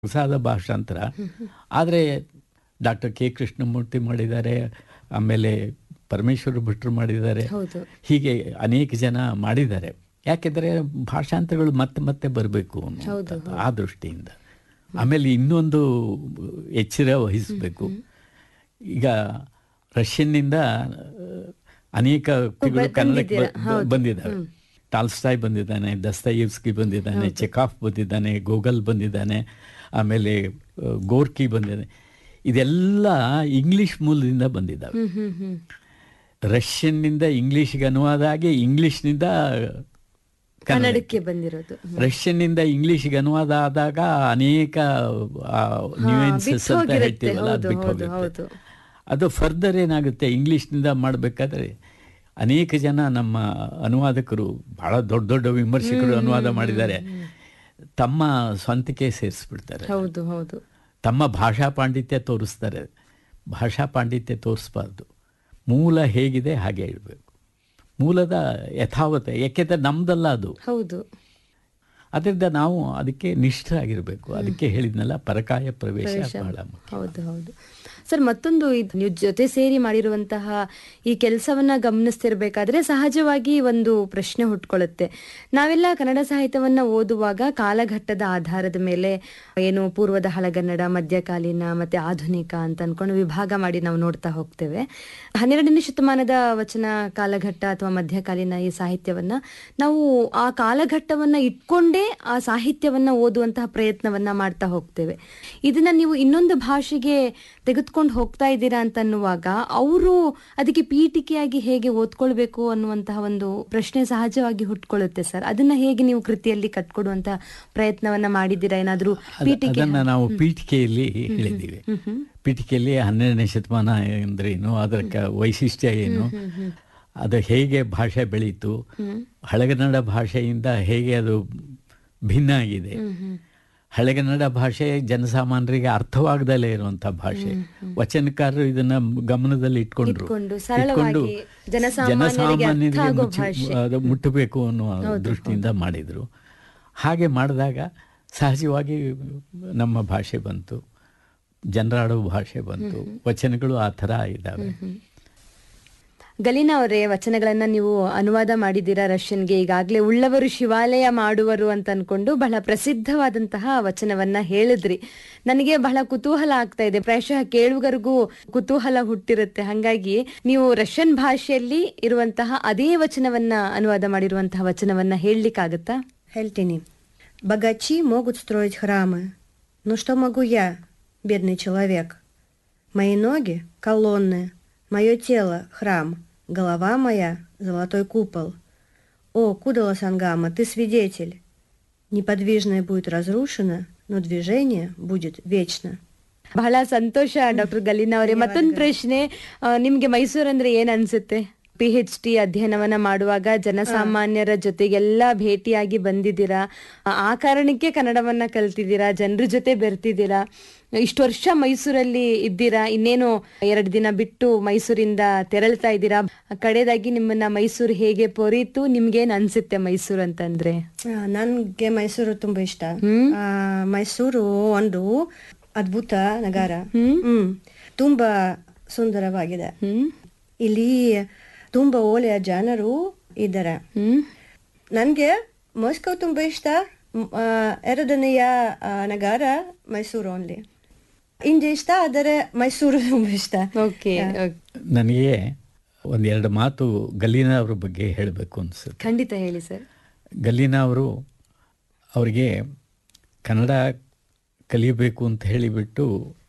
ಹೊಸಾದ ಭಾಷಾಂತರ ಆದರೆ ಡಾಕ್ಟರ್ ಕೆ ಕೃಷ್ಣಮೂರ್ತಿ ಮಾಡಿದ್ದಾರೆ ಆಮೇಲೆ ಪರಮೇಶ್ವರ ಭಟ್ರು ಮಾಡಿದ್ದಾರೆ ಹೌದು ಹೀಗೆ ಅನೇಕ ಜನ ಮಾಡಿದ್ದಾರೆ ಯಾಕೆಂದರೆ ಭಾಷಾಂತರಗಳು ಮತ್ತೆ ಮತ್ತೆ ಬರಬೇಕು ಹೌದು, ಆ ದೃಷ್ಟಿಯಿಂದ ಆಮೇಲೆ ಇನ್ನೊಂದು ಎಚ್ಚರ ವಹಿಸಬೇಕು ಈಗ ರಷ್ಯನ್ನಿಂದ ಅನೇಕ ಕೃತಿಗಳು ಕನ್ನಡಕ್ಕೆ ಬ- ಬಂದಿದ್ದಾವೆ ಟಾಲ್ಸ್ಟಾಯ್ ಬಂದಿದ್ದಾನೆ ದಸ್ತಯೇವ್ಸ್ಕಿ ಬಂದಿದ್ದಾನೆ ಚೆಕಾಫ್ ಬಂದಿದ್ದಾನೆ ಗೋಗಲ್ ಬಂದಿದ್ದಾನೆ ಆಮೇಲೆ ಆ, ಗೋರ್ಕಿ ಬಂದಿದ್ದಾನೆ ಇದೆಲ್ಲ ಇಂಗ್ಲಿಷ್ ಮೂಲದಿಂದ ಬಂದಿದ್ದಾವೆ ಹ್ಮ್ ಹ್ಮ್ ಹ್ಮ್ ರಷ್ಯನ್ನಿಂದ ಇಂಗ್ಲಿಷ್ಗೆ ಅನುವಾದ ಆಗಿ ಇಂಗ್ಲಿಷ್ನಿಂದ ಕನ್ನಡ ಕನ್ನಡಕ್ಕೆ ಬಂದಿರೋದು ರಷ್ಯನ್ನಿಂದ ಇಂಗ್ಲಿಷ್ಗೆ ಅನುವಾದ ಆದಾಗ ಅನೇಕ ನ್ಯೂಯೆನ್ಸಸ್ ಬಿಟ್ಟು ಅಂತ ಹೋಗಿರುತ್ತೆ. ಹೇಳ್ತೀವಲ್ಲ ಅದು ಹೌದು, ಬಿಟ್ಟು ಹೌದು, ಹೋಗುತ್ತೆ ಹೌದು. ಅದು ಫರ್ದರ್ ಏನಾಗುತ್ತೆ ಇಂಗ್ಲಿಷ್ನಿಂದ ಮಾಡಬೇಕಾದ್ರೆ ಅನೇಕ ಜನ ನಮ್ಮ ಅನುವಾದಕರು ಬಹಳ ದೊಡ್ಡ ದೊಡ್ಡ ವಿಮರ್ಶಕರು ಅನುವಾದ ಮಾಡಿದ್ದಾರೆ ತಮ್ಮ ಸ್ವಂತಕ್ಕೆ ಸೇರಿಸ್ಬಿಡ್ತಾರೆ ಹೌದು ಹೌದು ತಮ್ಮ ಭಾಷಾ ಪಾಂಡಿತ್ಯ ತೋರಿಸ್ತಾರೆ ಭಾಷಾ ಪಾಂಡಿತ್ಯ ತೋರಿಸ್ಬಾರ್ದು ಮೂಲ ಹೇಗಿದೆ ಹಾಗೆ ಇಡಬೇಕು ಮೂಲದ ಯಥಾವತ ಯಾಕೆಂದ್ರೆ ನಮ್ದಲ್ಲ ಅದು ಹೌದು ಅದರಿಂದ ನಾವು ಅದಕ್ಕೆ ನಿಷ್ಠರಾಗಿರಬೇಕು ಅದಕ್ಕೆ ಹೇಳಿದ್ನಲ್ಲ ಪರಕಾಯ ಪ್ರವೇಶ ಬಹಳ ಮುಖ್ಯ ಹೌದು ಹೌದು ಸರ್ ಮತ್ತೊಂದು ಇದು ನೀವು ಜೊತೆ ಸೇರಿ ಮಾಡಿರುವಂತಹ ಈ ಕೆಲಸವನ್ನ ಗಮನಿಸ್ತಿರ್ಬೇಕಾದ್ರೆ ಸಹಜವಾಗಿ ಒಂದು ಪ್ರಶ್ನೆ ಹುಟ್ಕೊಳ್ಳುತ್ತೆ ನಾವೆಲ್ಲ ಕನ್ನಡ ಸಾಹಿತ್ಯವನ್ನ ಓದುವಾಗ ಕಾಲಘಟ್ಟದ ಆಧಾರದ ಮೇಲೆ ಏನು ಪೂರ್ವದ ಹಳಗನ್ನಡ ಮಧ್ಯಕಾಲೀನ ಮತ್ತೆ ಆಧುನಿಕ ಅಂತ ಅನ್ಕೊಂಡು ವಿಭಾಗ ಮಾಡಿ ನಾವು ನೋಡ್ತಾ ಹೋಗ್ತೇವೆ ಹನ್ನೆರಡನೇ ಶತಮಾನದ ವಚನ ಕಾಲಘಟ್ಟ ಅಥವಾ ಮಧ್ಯಕಾಲೀನ ಈ ಸಾಹಿತ್ಯವನ್ನ ನಾವು ಆ ಕಾಲಘಟ್ಟವನ್ನ ಇಟ್ಕೊಂಡೇ ಆ ಸಾಹಿತ್ಯವನ್ನ ಓದುವಂತಹ ಪ್ರಯತ್ನವನ್ನ ಮಾಡ್ತಾ ಹೋಗ್ತೇವೆ ಇದನ್ನ ನೀವು ಇನ್ನೊಂದು ಭಾಷೆಗೆ ತೆಗೆದುಕೊಂಡು ಹೋಗ್ತಾ ಇದ್ದೀರಾ ಅಂತ ಅನ್ನುವಾಗ ಅವರು ಅದಕ್ಕೆ ಪೀಠಿಕೆಯಾಗಿ ಹೇಗೆ ಓದ್ಕೊಳ್ಬೇಕು ಅನ್ನುವಂತಹ ಒಂದು ಪ್ರಶ್ನೆ ಸಹಜವಾಗಿ ಹುಟ್ಕೊಳ್ಳುತ್ತೆ ಸರ್ ಅದನ್ನ ಹೇಗೆ ನೀವು ಕೃತಿಯಲ್ಲಿ ಕಟ್ಕೊಡುವಂತಹ ಪ್ರಯತ್ನವನ್ನ ಮಾಡಿದ್ದೀರಾ ಏನಾದ್ರೂ ಅದ- ಪೀಠಿಕೆ ಅದನ್ನ ನಾವು ಪೀಠಿಕೆಯಲ್ಲಿ ಹೇಳಿದ್ದೀವಿ ಪೀಠಿಕೆಯಲ್ಲಿ ಹನ್ನೆರಡನೇ ಶತಮಾನ ಅಂದ್ರೇನು ಅದರ ಕ- ವೈಶಿಷ್ಟ್ಯ ಏನು ಅದು ಹೇಗೆ ಭಾಷೆ ಬೆಳೀತು ಹಳೆಗನ್ನಡ ಭಾಷೆಯಿಂದ ಹೇಗೆ ಅದು ಭಿನ್ನ ಆಗಿದೆ ಹಳೆಗನ್ನಡ ಭಾಷೆ ಜನಸಾಮಾನ್ಯರಿಗೆ ಅರ್ಥವಾಗದಲ್ಲೇ ಇರುವಂಥ ಭಾಷೆ ವಚನಕಾರರು ಇದನ್ನ ಗಮನದಲ್ಲಿ ಇಟ್ಕೊಂಡ್ರು ಇಟ್ಕೊಂಡು ಸರಳವಾಗಿ ಜನಸಾಮಾನ್ಯರಿಗೆ ಅರ್ಥ ಆಗೋ ಮುಚ್ಚಿ- ಭಾಷೆ. ಅದು ಮುಟ್ಟಬೇಕು ಅನ್ನುವ ದೃಷ್ಟಿಯಿಂದ ಮಾಡಿದರು ಹಾಗೆ ಮಾಡಿದಾಗ ಸಹಜವಾಗಿ ನಮ್ಮ ಭಾಷೆ ಬಂತು ಜನರಾಡೋ ಭಾಷೆ ಬಂತು ವಚನಗಳು ಆ ಥರ ಇದ್ದಾವೆ ಗಲೀನಾ ಅವರೇ ವಚನಗಳನ್ನ ನೀವು ಅನುವಾದ ಮಾಡಿದ್ದೀರಾ ರಷ್ಯನ್ಗೆ ಈಗಾಗಲೇ ಉಳ್ಳವರು ಶಿವಾಲಯ ಮಾಡುವರು ಅಂತ ಅನ್ಕೊಂಡು ಬಹಳ ಪ್ರಸಿದ್ಧವಾದಂತಹ ವಚನವನ್ನ ಹೇಳಿದ್ರಿ ನನಗೆ ಬಹಳ ಕುತೂಹಲ ಆಗ್ತಾ ಇದೆ ಪ್ರಾಯಶಃ ಕೇಳುಗರಿಗೂ ಕುತೂಹಲ ಹುಟ್ಟಿರುತ್ತೆ ಹಾಗಾಗಿ ನೀವು ರಷ್ಯನ್ ಭಾಷೆಯಲ್ಲಿ ಇರುವಂತಹ ಅದೇ ವಚನವನ್ನ ಅನುವಾದ ಮಾಡಿರುವಂತಹ ವಚನವನ್ನ ಹೇಳಲಿಕ್ಕಾಗತ್ತಾ Хельтини. Богачи могут строить храмы. Но что могу я, бедный человек? Мои ноги — колонны, мое тело — храм, голова моя — золотой купол. О, Кудала Сангама, ты свидетель. Неподвижное будет разрушено, но движение будет вечно. ಬಹಳ ಸಂತೋಷ ಡಾಕ್ಟರ್ ಗಲೀನಾ ಅವರೇ ಮತ್ತೊಂದು ಪ್ರಶ್ನೆ ಆ, ನಿಮ್ಗೆ ಮೈಸೂರು ಅಂದ್ರೆ ಏನ್ ಅನ್ಸುತ್ತೆ ಪಿ ಎಚ್ ಡಿ ಅಧ್ಯಯನವನ್ನ ಮಾಡುವಾಗ ಜನಸಾಮಾನ್ಯರ ಜೊತೆಗೆಲ್ಲ ಭೇಟಿಯಾಗಿ ಬಂದಿದ್ದೀರಾ ಆ- ಆ ಕಾರಣಕ್ಕೆ ಕನ್ನಡವನ್ನ ಕಲ್ತಿದ್ದೀರಾ ಜನರ ಜೊತೆ ಬೆರ್ತಿದ್ದೀರಾ ಇಷ್ಟು ವರ್ಷ ಮೈಸೂರಲ್ಲಿ ಇದ್ದೀರಾ ಇನ್ನೇನು ಎರಡು ದಿನ ಬಿಟ್ಟು ಮೈಸೂರಿಂದ ತೆರಳ್ತಾ ಇದ್ದೀರಾ ಕಡೆದಾಗಿ ನಿಮ್ಮನ್ನ ಮೈಸೂರು ಹೇಗೆ ಪೊರೀತು ನಿಮ್ಗೇನ್ ಅನ್ಸುತ್ತೆ ಮೈಸೂರು ಅಂತಂದ್ರೆ ಆ, ನನ್ಗೆ ಮೈಸೂರು ತುಂಬಾ ಇಷ್ಟ ಆ, ಮೈಸೂರು ಒಂದು ಅದ್ಭುತ ನಗರ ಹ್ಮ್ ತುಂಬಾ ಸುಂದರವಾಗಿದೆ ಹ್ಮ್ ಇಲ್ಲಿ ತುಂಬಾ ಒಳ್ಳೆಯ ಜನರು ಇದ್ದಾರೆ ಹ್ಮ್ ನನ್ಗೆ ಮಾಸ್ಕೋ ತುಂಬಾ ಇಷ್ಟ ಮ್, ಆ, ಎರಡನೆಯ ಆ, ನಗರ ಮೈಸೂರು ಓನ್ಲಿ ಇಂಡಿಯಾ ಇಷ್ಟ ಆದರೆ ಮೈಸೂರು ತುಂಬಾ ಇಷ್ಟ ಓಕೆ ನನಗೆ ಒಂದೆರಡು ಮಾತು ಗಲೀನಾ ಅವ್ರ ಬಗ್ಗೆ ಹೇಳಬೇಕು ಅನ್ಸುತ್ತೆ ಖಂಡಿತ ಹೇಳಿ ಸರ್ ಗಲೀನಾ ಅವರು ಅವರಿಗೆ ಕನ್ನಡ ಕಲಿಯಬೇಕು ಅಂತ ಹೇಳಿಬಿಟ್ಟು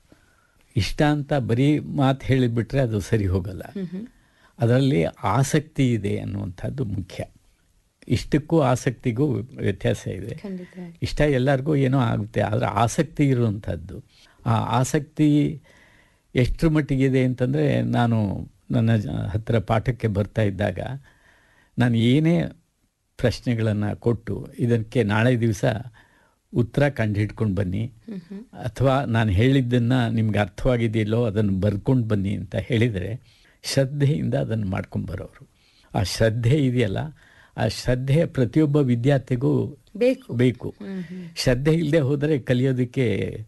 ಇಷ್ಟ ಅಂತ ಬರೀ ಮಾತು ಹೇಳಿಬಿಟ್ರೆ ಅದು ಸರಿ ಹೋಗಲ್ಲ ಅದರಲ್ಲಿ ಆಸಕ್ತಿ ಇದೆ ಅನ್ನುವಂಥದ್ದು ಮುಖ್ಯ ಇಷ್ಟಕ್ಕೂ ಆಸಕ್ತಿಗೂ ವ್ಯತ್ಯಾಸ ಇದೆ ಖಂಡಿತ ಇಷ್ಟ ಎಲ್ಲರಿಗೂ ಏನೋ ಆಗುತ್ತೆ ಆದರೆ ಆಸಕ್ತಿ ಇರುವಂಥದ್ದು ಆ ಆಸಕ್ತಿ ಎಷ್ಟರ ಮಟ್ಟಿಗಿದೆ ಅಂತಂದರೆ ನಾನು ನನ್ನ ಜ- ಹತ್ತಿರ ಪಾಠಕ್ಕೆ ಬರ್ತಾ ಇದ್ದಾಗ ನಾನು ಏನೇ ಪ್ರಶ್ನೆಗಳನ್ನು ಕೊಟ್ಟು ಇದಕ್ಕೆ ನಾಳೆ ದಿವಸ ಉತ್ತರ ಕಂಡು ಹಿಡ್ಕೊಂಡು ಬನ್ನಿ ಅಥವಾ ನಾನು ಹೇಳಿದ್ದನ್ನು ನಿಮ್ಗೆ ಅರ್ಥವಾಗಿದೆಯಲ್ಲೋ ಅದನ್ನು ಬರ್ಕೊಂಡು ಬನ್ನಿ ಅಂತ ಹೇಳಿದರೆ ಶ್ರದ್ಧೆಯಿಂದ ಅದನ್ನು ಮಾಡ್ಕೊಂಬರೋರು ಆ ಶ್ರದ್ಧೆ ಇದೆಯಲ್ಲ ಆ ಶ್ರದ್ಧೆ ಪ್ರತಿಯೊಬ್ಬ ವಿದ್ಯಾರ್ಥಿಗೂ ಬೇಕು ಬೇಕು ಶ್ರದ್ಧೆ ಇಲ್ಲದೆ ಹೋದರೆ ಕಲಿಯೋದಕ್ಕೆ